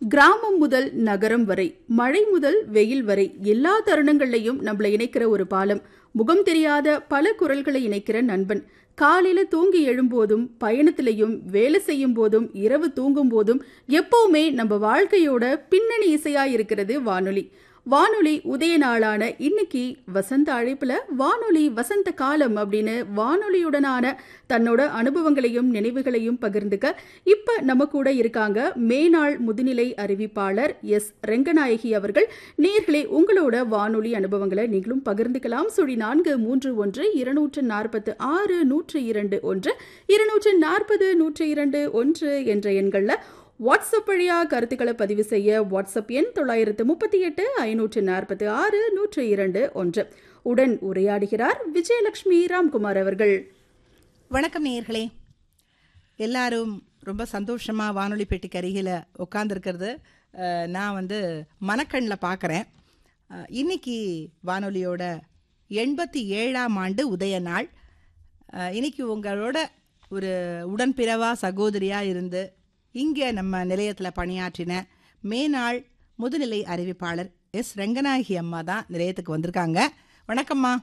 கிராமம் முதல் நகரம் வரை மழை முதல் வெயில் வரை எல்லா தருணங்கள்லையும் நம்மள இணைக்கிற ஒரு பாலம் முகம் தெரியாத பல குரல்களை இணைக்கிற நண்பன் காலையில தூங்கி எழும்போதும் பயணத்திலையும் வேலை செய்யும் போதும் இரவு தூங்கும் போதும் எப்பவுமே நம்ம வாழ்க்கையோட பின்னணி இசையா இருக்கிறது வானொலி வானொலி உதய நாளான இன்னைக்கு வசந்த அழைப்புல வானொலி வசந்த காலம் அப்படின்னு வானொலியுடனான தன்னோட அனுபவங்களையும் நினைவுகளையும் பகிர்ந்துக்க இப்ப நம்ம கூட இருக்காங்க மேனாள் முதுநிலை அறிவிப்பாளர் எஸ் ரெங்கநாயகி அவர்கள் நேர்களே உங்களோட வானொலி அனுபவங்களை நீங்களும் பகிர்ந்துக்கலாம் சுழி நான்கு மூன்று ஒன்று இருநூற்று நாற்பத்து ஆறு நூற்று இரண்டு ஒன்று இருநூற்று நாற்பது நூற்று இரண்டு ஒன்று என்ற எண்கள்ல வாட்ஸ்அப் வழியா கருத்துக்களை பதிவு செய்ய வாட்ஸ்அப் எண் தொள்ளாயிரத்து முப்பத்தி எட்டு ஐநூற்று நாற்பத்தி ஆறு நூற்று இரண்டு ஒன்று உடன் உரையாடுகிறார் விஜயலட்சுமி ராம்குமார் அவர்கள் வணக்கம் நேயர்களே எல்லாரும் ரொம்ப சந்தோஷமாக வானொலி பெட்டிக்கு அருகில் உட்காந்துருக்கிறது நான் வந்து மனக்கண்ணில் பார்க்குறேன் இன்னைக்கு வானொலியோட எண்பத்தி ஏழாம் ஆண்டு உதய நாள் அஹ், இன்னைக்கு உங்களோட ஒரு உடன்பிறவா சகோதரியாக இருந்து இங்கே நம்ம நிலையத்தில் பணியாற்றின மேனாள் முதுநிலை அறிவிப்பாளர் எஸ் ரங்கநாயகி அம்மா தான் நிலையத்துக்கு வந்திருக்காங்க வணக்கம்மா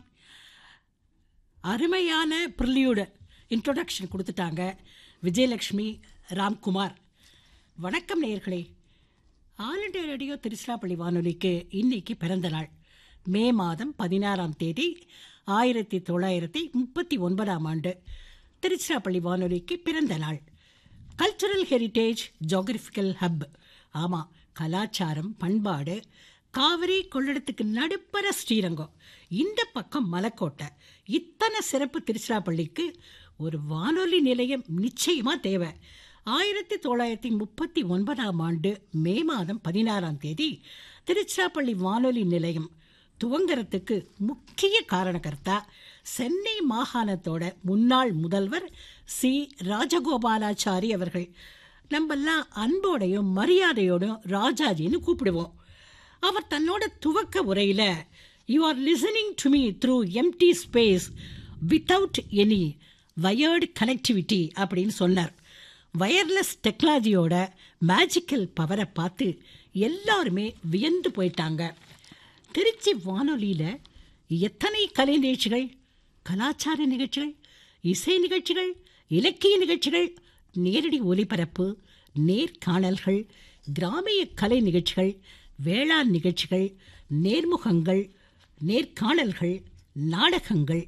அருமையான ப்ரில்லியோட இன்ட்ரோடக்ஷன் கொடுத்துட்டாங்க விஜயலக்ஷ்மி ராம்குமார் வணக்கம் நேயர்களே ஆல் இண்டியா ரேடியோ திருச்சிராப்பள்ளி வானொலிக்கு இன்னைக்கு பிறந்த நாள் மே மாதம் பதினாறாம் தேதி ஆயிரத்தி தொள்ளாயிரத்தி முப்பத்தி ஒன்பதாம் ஆண்டு திருச்சிராப்பள்ளி வானொலிக்கு பிறந்த நாள் கல்ச்சுரல் ஹெரிட்டேஜ் ஜோகிரபிக்கல் ஹப் ஆமாம் கலாச்சாரம் பண்பாடு காவிரி கொள்ளிடத்துக்கு நடுப்பர ஸ்ரீரங்கம் இந்த பக்கம் மலைக்கோட்டை இத்தனை சிறப்பு திருச்சிராப்பள்ளிக்கு ஒரு வானொலி நிலையம் நிச்சயமா தேவை ஆயிரத்தி தொள்ளாயிரத்தி முப்பத்தி ஒன்பதாம் ஆண்டு மே மாதம் பதினாறாம் தேதி திருச்சிராப்பள்ளி வானொலி நிலையம் துவங்கறதுக்கு முக்கிய காரணகர்த்தா சென்னை மாகாணத்தோட முன்னாள் முதல்வர் சி ராஜகோபாலாச்சாரி அவர்கள் நம்மெல்லாம் அன்போடையும் மரியாதையோடும் ராஜாஜின்னு கூப்பிடுவோம் அவர் தன்னோட துவக்க உரையில you are listening to me through empty space without any wired connectivity அப்படின்னு சொன்னார் வயர்லெஸ் டெக்னாலஜியோட மேஜிக்கல் பவரை பார்த்து எல்லாருமே வியந்து போயிட்டாங்க திருச்சி வானொலியில் எத்தனை கலை நிகழ்ச்சிகள் கலாச்சார நிகழ்ச்சிகள் இசை நிகழ்ச்சிகள் இலக்கிய நிகழ்ச்சிகள் நேரடி ஒலிபரப்பு நேர்காணல்கள் கிராமிய கலை நிகழ்ச்சிகள் வேளாண் நிகழ்ச்சிகள் நேர்முகங்கள் நேர்காணல்கள் நாடகங்கள்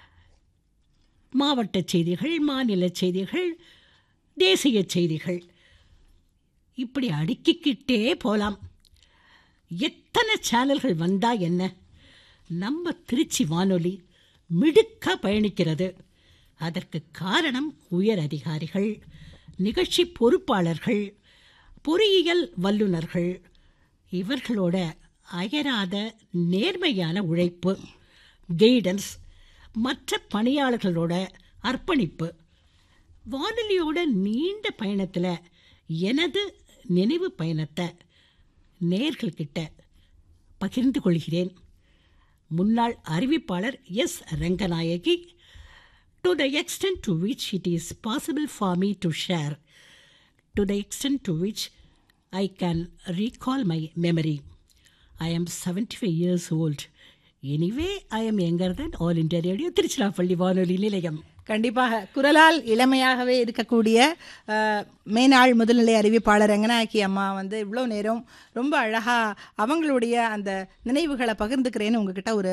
மாவட்ட செய்திகள் மாநில செய்திகள் தேசிய செய்திகள் இப்படி அடுக்கிக்கிட்டே போலாம் எத்தனை சேனல்கள் வந்தா என்ன நம்ம திருச்சி வானொலி மிடுக்கா பயணிக்கிறது அதற்கு காரணம் உயர் அதிகாரிகள் நிகழ்ச்சி பொறுப்பாளர்கள் பொறியியல் வல்லுநர்கள் இவர்களோட அயராத நேர்மையான உழைப்பு கைடன்ஸ் மற்ற பணியாளர்களோட அர்ப்பணிப்பு வானொலியோட நீண்ட பயணத்தில் எனது நினைவு பயணத்தை நேர்கள்கிட்ட பகிர்ந்து கொள்கிறேன் முன்னாள் அறிவிப்பாளர் S Ranganayaki to the extent to which it is possible for me to share to the extent to which I can recall my memory I am seventy five years old anyway I am anchor then All India Radio Tiruchirappalli வானொலி நிலையம் கண்டிப்பாக குரலால் இளமையாகவே இருக்கக்கூடிய அஹ், மேனாள் முதுநிலை அறிவிப்பாளர் ரங்கநாயகி அம்மா வந்து இவ்வளோ நேரம் ரொம்ப அழகாக அவங்களுடைய அந்த நினைவுகளை பகிர்ந்துக்கிறேன்னு உங்ககிட்ட ஒரு